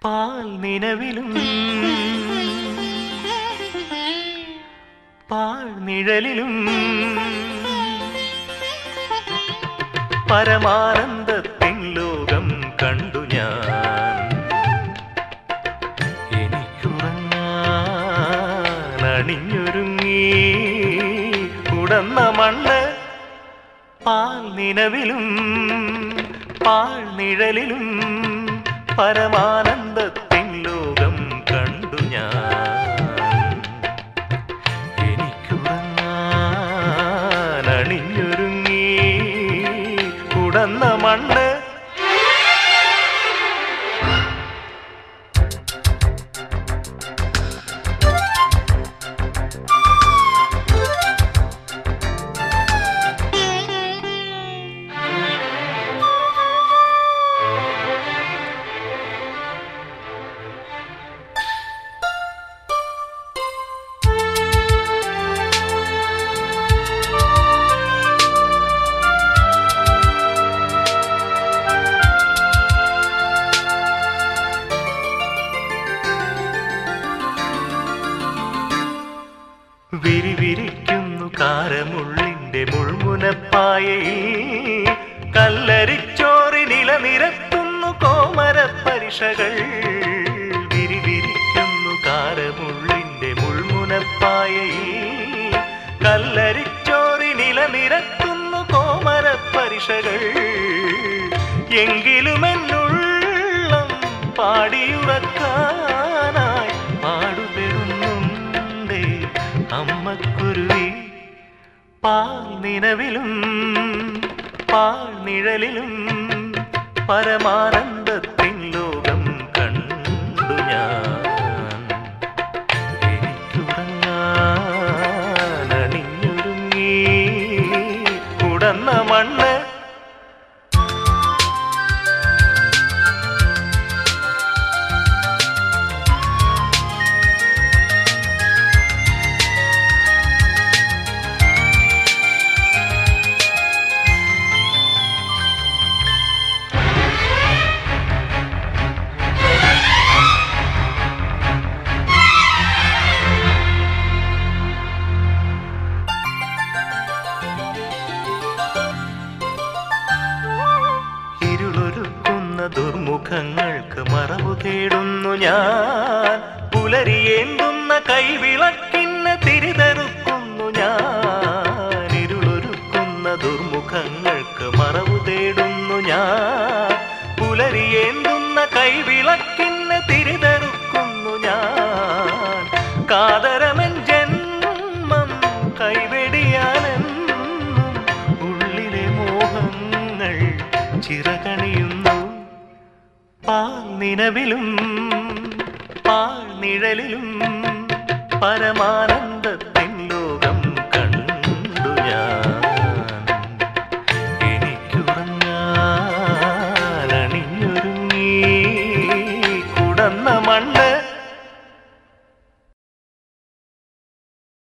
പാൽ നിലവിലും പാൽ നിഴലിലും പരമാനന്ദത്തിൻ ലോകം കണ്ടു ഞാൻ എനിക്കുറങ്ങാൻ അണിഞ്ഞൊരുങ്ങി കുടന്ന മണ്ണ് പാൽ നിലവിലും പാൽ നിഴലിലും പരമാനന്ദത്തിൻ ലോകം കണ്ടു ഞാൻ എനിക്കുറങ്ങാൻ അണിഞ്ഞൊരുങ്ങി കുടന്ന മണ്ണ് വിരിവിരിക്കുന്നു കാരമുള്ളിന്റെ മുൾമുനപ്പായയിൽ കല്ലരിച്ചോറി നിലനിരത്തുന്നു കോമര പരിഷകൾ വിരിവിരിക്കുന്നു കാരമുള്ളിന്റെ മുൾമുനപ്പായയിൽ കല്ലരിച്ചോറി നിലനിരത്തുന്നു കോമര പരിഷകൾ എങ്കിലും എന്നുള്ളം പാടിയുറക്കാനായി പാടുപെടുന്നുണ്ടേ അമ്മക്കുരുവി പാൽ നിലവിലും പാൽ നിഴലിലും പരമാനന്ദത്തിൻ ലോകം കണ്ടു ഞാൻ എനിക്കുറങ്ങാൻ അണിഞ്ഞൊരുങ്ങി കുടന്ന മണ്ണ് ഇരുളൊരുക്കുന്ന ദുർമുഖങ്ങൾക്ക് മറവു തേടുന്നു ഞാൻ പുലരിയേന്തുന്ന കൈവിളക്കിന് തിരിതെറുക്കുന്നു ഞാൻ ഇരുളൊരുക്കുന്ന ദുർമുഖങ്ങൾക്ക് മറവു തേടുന്നു ഞാൻ പുലരിയേന്തുന്ന കൈവിളക്കിന് തിരിതെറുക്കുന്നു ഞാൻ കാതരമൻ ജന്മം കൈവെടിയാനെന്നും ഉള്ളിലെ മോഹങ്ങൾ ചിറകണിയുന്നു പാൽ നിലവിലും പാൽ നിഴലിലും പരമാനന്ദ